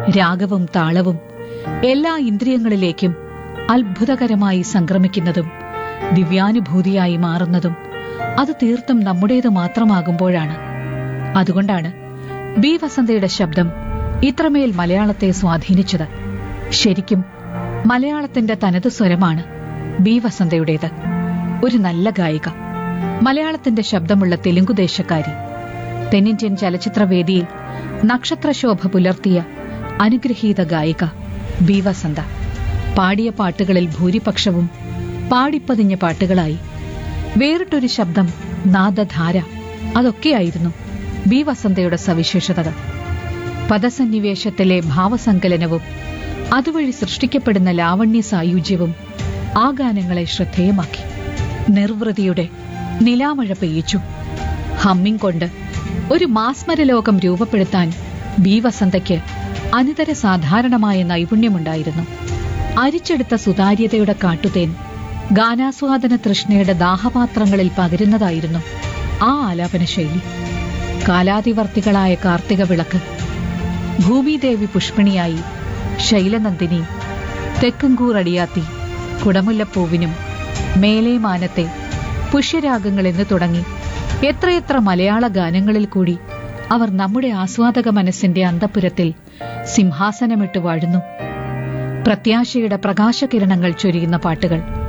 രാഗവും താളവും എല്ലാ ഇന്ദ്രിയങ്ങളിലേക്കും അത്ഭുതകരമായി സംക്രമിക്കുന്നതും ദിവ്യാനുഭൂതിയായി മാറുന്നതും അത് തീർത്തും നമ്മുടേത് മാത്രമാകുമ്പോഴാണ് അതുകൊണ്ടാണ് ബി വസന്തയുടെ ശബ്ദം ഇത്രമേൽ മലയാളത്തെ സ്വാധീനിച്ചത് ശരിക്കും മലയാളത്തിന്റെ തനത് സ്വരമാണ് ബി വസന്തയുടേത് ഒരു നല്ല ഗായിക മലയാളത്തിന്റെ ശബ്ദമുള്ള തെലുങ്കുദേശക്കാരി തെന്നിന്ത്യൻ ചലച്ചിത്രവേദിയിൽ നക്ഷത്രശോഭ പുലർത്തിയ അനുഗ്രഹീത ഗായിക ബി വസന്ത പാടിയ പാട്ടുകളിൽ ഭൂരിപക്ഷവും പാടിപ്പതിഞ്ഞ പാട്ടുകളായി വേറിട്ടൊരു ശബ്ദം നാദധാര അതൊക്കെയായിരുന്നു ബി വസന്തയുടെ സവിശേഷതകൾ പദസന്നിവേശത്തിലെ ഭാവസങ്കലനവും അതുവഴി സൃഷ്ടിക്കപ്പെടുന്ന ലാവണ്യ സായുജ്യവും ആ ഗാനങ്ങളെ ശ്രദ്ധേയമാക്കി നിർവൃതിയുടെ നിലാമഴ പെയ്യിച്ചു ഹമ്മിങ് കൊണ്ട് ഒരു മാസ്മരലോകം രൂപപ്പെടുത്താൻ ബി വസന്തയ്ക്ക് അനിതര സാധാരണമായ നൈപുണ്യമുണ്ടായിരുന്നു അരിച്ചെടുത്ത സുതാര്യതയുടെ കാട്ടുതേൻ ഗാനാസ്വാദന തൃഷ്ണയുടെ ദാഹപാത്രങ്ങളിൽ പകരുന്നതായിരുന്നു ആ ആലാപന ശൈലി കാലാതിവർത്തികളായ കാർത്തിക വിളക്ക് ഭൂമിദേവി പുഷ്പിണിയായി ശൈലനന്ദിനി തെക്കുംകൂർ അടിയാത്തി കുടമുല്ലപ്പൂവിനും മേലേ മാനത്തെ പുഷ്യരാഗങ്ങൾ എന്ന് തുടങ്ങി എത്രയെത്ര മലയാള ഗാനങ്ങളിൽ കൂടി അവർ നമ്മുടെ ആസ്വാദക മനസ്സിന്റെ അന്തപുരത്തിൽ സിംഹാസനമിട്ട് വാഴുന്നു പ്രത്യാശയുടെ പ്രകാശകിരണങ്ങൾ ചൊരിയുന്ന പാട്ടുകൾ